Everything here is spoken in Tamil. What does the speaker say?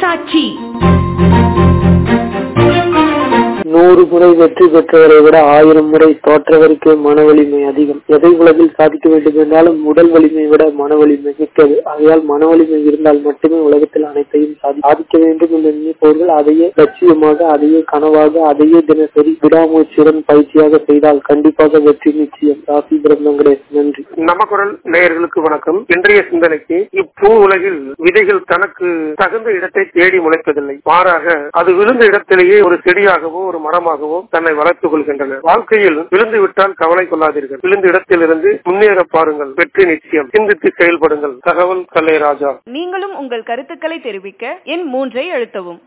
மனசாட்சி நூறு முறை வெற்றி பெற்றவரை விட ஆயிரம் முறை தோற்றவருக்கே மன வலிமை அதிகம் எதை உலகில் சாதிக்க வேண்டும் என்றாலும் உடல் வலிமை விட மன வலிமை மிக்கது ஆகையால் மன வலிமை இருந்தால் மட்டுமே உலகத்தில் அனைத்தையும் சாதி- சாதிக்க வேண்டும் என்று நினைப்பவர்கள் அதையே லட்சியமாக அதையே கனவாக அதையே தினசரி விடாமுயற்சியுடன் பயிற்சியாக செய்தால் கண்டிப்பாக வெற்றி நிச்சயம் ராசி பிரம்மங்கடேஷ் நன்றி நம்ம குரல் நேயர்களுக்கு வணக்கம் இன்றைய சிந்தனைக்கு இப்பூ உலகில் விதைகள் தனக்கு தகுந்த இடத்தை தேடி முளைப்பதில்லை மாறாக அது விழுந்த இடத்திலேயே ஒரு செடியாகவோ ஒரு மரமாகவோ தன்னை வளர்த்துக் கொள்கின்றன வாழ்க்கையில் விழுந்து விட்டால் கவலை கொள்ளாதீர்கள் விழுந்த இடத்திலிருந்து முன்னேற பாருங்கள் வெற்றி நிச்சயம் சிந்தித்து செயல்படுங்கள் தகவல் கல்லை ராஜா நீங்களும் உங்கள் கருத்துக்களை தெரிவிக்க எண் மூன்றை அழுத்தவும்